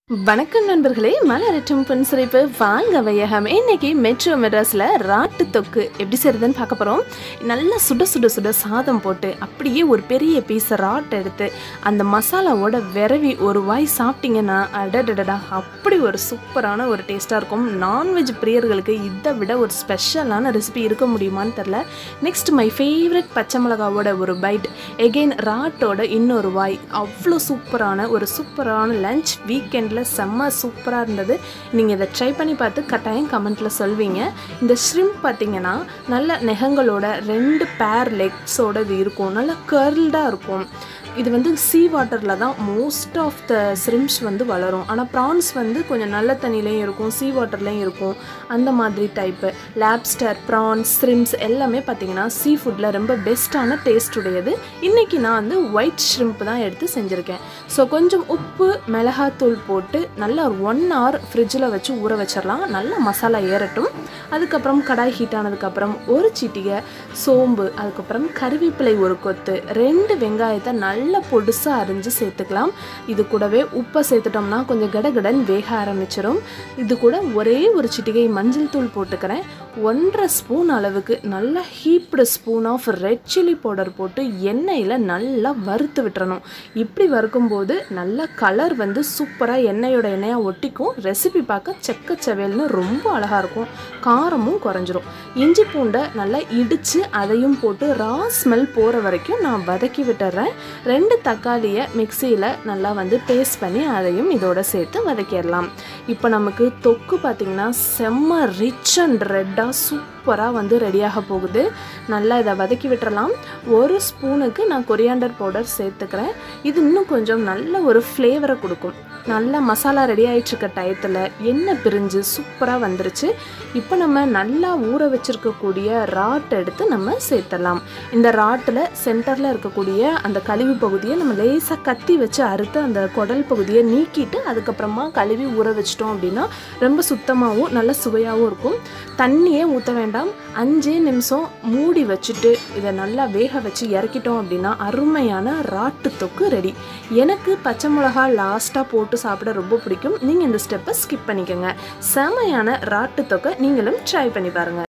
வணக்கம் நண்பர்களே மலரட்டும் புன்சிரிப்பு வாங்க வையகம் இன்னைக்கு மெட்ரோ மெட்ராஸில் ராட்டு தொக்கு எப்படி செய்யறதுன்னு பார்க்க போகிறோம் நல்லா சுட சுட சுட சாதம் போட்டு அப்படியே ஒரு பெரிய பீஸ் ராட் எடுத்து அந்த மசாலாவோட விரவி ஒரு வாய் சாப்பிட்டீங்கன்னா அடடடடா அப்படி ஒரு சூப்பரான ஒரு டேஸ்ட்டாக இருக்கும் நான்வெஜ் பிரியர்களுக்கு இதை விட ஒரு ஸ்பெஷலான ரெசிபி இருக்க முடியுமான்னு தெரில நெக்ஸ்ட் மை ஃபேவரட் பச்சை மிளகாவோட ஒரு பைட் எகெயின் ராட்டோட இன்னொரு வாய் அவ்வளோ சூப்பரான ஒரு சூப்பரான லஞ்ச் வீக்கெண்டில் செம்ம சூப்பராக இருந்தது நீங்கள் இதை ட்ரை பண்ணி பார்த்து கட்டாயம் கமெண்ட்டில் சொல்வீங்க இந்த ஷ்ரிம்ப் பார்த்தீங்கன்னா நல்ல நெகங்களோட ரெண்டு பேர் லெக்ஸோட இது இருக்கும் நல்லா கர்ல்டாக இருக்கும் இது வந்து சீ வாட்டரில் தான் மோஸ்ட் ஆஃப் த ஷ்ரிம்ஸ் வந்து வளரும் ஆனால் ப்ரான்ஸ் வந்து கொஞ்சம் நல்ல தண்ணிலையும் இருக்கும் சீ வாட்டர்லேயும் இருக்கும் அந்த மாதிரி டைப்பு லேப்ஸ்டர் ப்ரான்ஸ் ஷ்ரிம்ஸ் எல்லாமே பார்த்தீங்கன்னா சீ ஃபுட்டில் ரொம்ப பெஸ்ட்டான டேஸ்ட் உடையது இன்றைக்கி நான் வந்து ஒயிட் ஷ்ரிம்ப் தான் எடுத்து செஞ்சுருக்கேன் ஸோ கொஞ்சம் உப்பு மிளகாத்தூள் போட்டு நல்லா ஒரு ஒன் ஹவர் ஃப்ரிட்ஜில் வச்சு ஊற வச்சிடலாம் நல்லா மசாலா ஏறட்டும் அதுக்கப்புறம் கடாய் ஹீட் ஆனதுக்கப்புறம் ஒரு சிட்டிகை சோம்பு அதுக்கப்புறம் கருவேப்பிலை ஒரு கொத்து ரெண்டு வெங்காயத்தை நல்லா பொடுசாக அரிஞ்சு சேர்த்துக்கலாம் இது கூடவே உப்பை சேர்த்துட்டோம்னா கொஞ்சம் கடகடன் வேக ஆரம்பிச்சிடும் இது கூட ஒரே ஒரு சிட்டிகை மஞ்சள் தூள் போட்டுக்கிறேன் ஒன்றரை ஸ்பூன் அளவுக்கு நல்லா heaped spoon of red chilli powder போட்டு எண்ணெயில் நல்லா வறுத்து விட்டுறணும் இப்படி வறுக்கும்போது நல்ல கலர் வந்து சூப்பராக எண்ணெயோட எண்ணெயாக ஒட்டிக்கும் ரெசிபி பார்க்க செக்கச்செவேல்னு ரொம்ப அழகாக இருக்கும் காரமும் குறைஞ்சிரும் இஞ்சி பூண்டை நல்லா இடித்து அதையும் போட்டு ரா ஸ்மெல் போகிற வரைக்கும் நான் வதக்கி விட்டுறேன் ரெண்டு தக்காளியை மிக்சியில் நல்லா வந்து பேஸ்ட் பண்ணி அதையும் இதோட சேர்த்து வதக்கிடலாம் இப்போ நமக்கு தொக்கு பார்த்திங்கன்னா செம்ம ரிச் அண்ட் ரெட்டாக சூப்பராக வந்து ரெடியாக போகுது நல்லா இதை வதக்கி விட்டுறலாம் ஒரு ஸ்பூனுக்கு நான் கொரியாண்டர் பவுடர் சேர்த்துக்கிறேன் இது இன்னும் கொஞ்சம் நல்ல ஒரு ஃப்ளேவரை கொடுக்கும் நல்லா மசாலா ரெடி ஆகிட்டுருக்க டயத்தில் எண்ணெய் பிரிஞ்சு சூப்பராக வந்துருச்சு இப்போ நம்ம நல்லா ஊற வச்சுருக்கக்கூடிய ராட் எடுத்து நம்ம சேர்த்துடலாம் இந்த ராட்டில் சென்டரில் இருக்கக்கூடிய அந்த கழிவு பகுதியை நம்ம லேசாக கத்தி வச்சு அறுத்து அந்த குடல் பகுதியை நீக்கிட்டு அதுக்கப்புறமா கழுவி ஊற வச்சிட்டோம் அப்படின்னா ரொம்ப சுத்தமாகவும் நல்ல சுவையாகவும் இருக்கும் தண்ணியே ஊற்ற வேண்டாம் அஞ்சே நிமிஷம் மூடி வச்சுட்டு இதை நல்லா வேக வச்சு இறக்கிட்டோம் அப்படின்னா அருமையான ராட்டு தொக்கு ரெடி எனக்கு பச்சை மிளகா லாஸ்ட்டாக போட்டு சாப்பிட ரொம்ப பிடிக்கும் நீங்கள் இந்த ஸ்டெப்பை ஸ்கிப் பண்ணிக்கோங்க செமையான ராட்டு தொக்கை நீங்களும் ட்ரை பண்ணி பாருங்கள்